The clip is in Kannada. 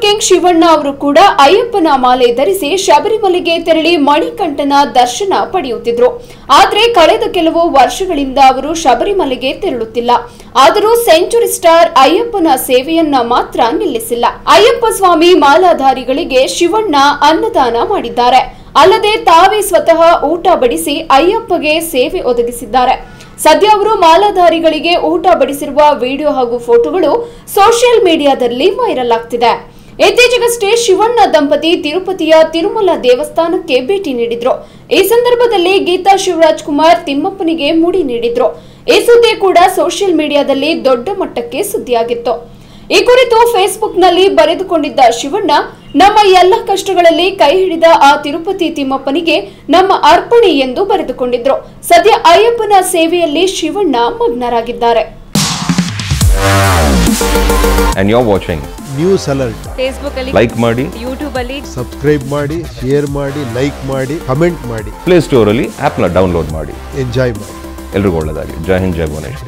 ಕಿಂಗ್ ಶಿವಣ್ಣ ಅವರು ಕೂಡ ಅಯ್ಯಪ್ಪನ ಮಾಲೆ ಧರಿಸಿ ಶಬರಿಮಲೆಗೆ ತೆರಳಿ ಮಣಿಕಂಠನ ದರ್ಶನ ಪಡೆಯುತ್ತಿದ್ರು ಆದ್ರೆ ಕಳೆದ ಕೆಲವು ವರ್ಷಗಳಿಂದ ಅವರು ಶಬರಿಮಲೆಗೆ ತೆರಳುತ್ತಿಲ್ಲ ಆದರೂ ಸೆಂಚುರಿ ಸ್ಟಾರ್ ಅಯ್ಯಪ್ಪನ ಸೇವೆಯನ್ನ ಮಾತ್ರ ನಿಲ್ಲಿಸಿಲ್ಲ ಅಯ್ಯಪ್ಪ ಸ್ವಾಮಿ ಮಾಲಾಧಾರಿಗಳಿಗೆ ಶಿವಣ್ಣ ಅನ್ನದಾನ ಮಾಡಿದ್ದಾರೆ ಅಲ್ಲದೆ ತಾವೇ ಸ್ವತಃ ಊಟ ಬಡಿಸಿ ಅಯ್ಯಪ್ಪಗೆ ಸೇವೆ ಒದಗಿಸಿದ್ದಾರೆ ಸದ್ಯ ಅವರು ಮಾಲಾಧಾರಿಗಳಿಗೆ ಊಟ ಬಡಿಸಿರುವ ವಿಡಿಯೋ ಹಾಗೂ ಫೋಟೋಗಳು ಸೋಷಿಯಲ್ ಮೀಡಿಯಾದಲ್ಲಿ ವೈರಲ್ ಆಗ್ತಿದೆ ಇತ್ತೀಚೆಗಷ್ಟೇ ಶಿವಣ್ಣ ದಂಪತಿ ತಿರುಪತಿಯ ತಿರುಮಲ ದೇವಸ್ಥಾನಕ್ಕೆ ಭೇಟಿ ನೀಡಿದ್ರು ಈ ಸಂದರ್ಭದಲ್ಲಿ ಗೀತಾ ಶಿವರಾಜ್ ಕುಮಾರ್ ತಿಮ್ಮಪ್ಪನಿಗೆ ಮುಡಿ ನೀಡಿದ್ರು ಈ ಸುದ್ದಿ ಕೂಡ ಸೋಷಿಯಲ್ ಮೀಡಿಯಾದಲ್ಲಿ ದೊಡ್ಡ ಮಟ್ಟಕ್ಕೆ ಸುದ್ದಿಯಾಗಿತ್ತು ಈ ಕುರಿತು ಫೇಸ್ಬುಕ್ನಲ್ಲಿ ಬರೆದುಕೊಂಡಿದ್ದ ಶಿವಣ್ಣ ನಮ್ಮ ಎಲ್ಲ ಕಷ್ಟಗಳಲ್ಲಿ ಕೈ ಹಿಡಿದ ಆ ತಿರುಪತಿ ತಿಮ್ಮಪ್ಪನಿಗೆ ನಮ್ಮ ಅರ್ಪಣೆ ಎಂದು ಬರೆದುಕೊಂಡಿದ್ರು ಸದ್ಯ ಅಯ್ಯಪ್ಪನ ಸೇವೆಯಲ್ಲಿ ಶಿವಣ್ಣ ಮಗ್ನರಾಗಿದ್ದಾರೆ and you're watching. News alert Facebook ಅಲ್ಲಿ Like ಮಾಡಿ ಯೂಟ್ಯೂಬ್ ಅಲ್ಲಿ ಸಬ್ಸ್ಕ್ರೈಬ್ ಮಾಡಿ ಶೇರ್ ಮಾಡಿ ಲೈಕ್ ಮಾಡಿ ಕಮೆಂಟ್ ಮಾಡಿ ಪ್ಲೇ ಸ್ಟೋರಲ್ಲಿ ಆ್ಯಪ್ನ ಡೌನ್ಲೋಡ್ ಮಾಡಿ ಎಂಜಾಯ್ ಮಾಡಿ ಎಲ್ರಿಗೂ ಒಳ್ಳೆಯದಾಗಿ ಜೈ ಹಿಂದ್ ಜೈ ಭುವನೇಶ್ವರ್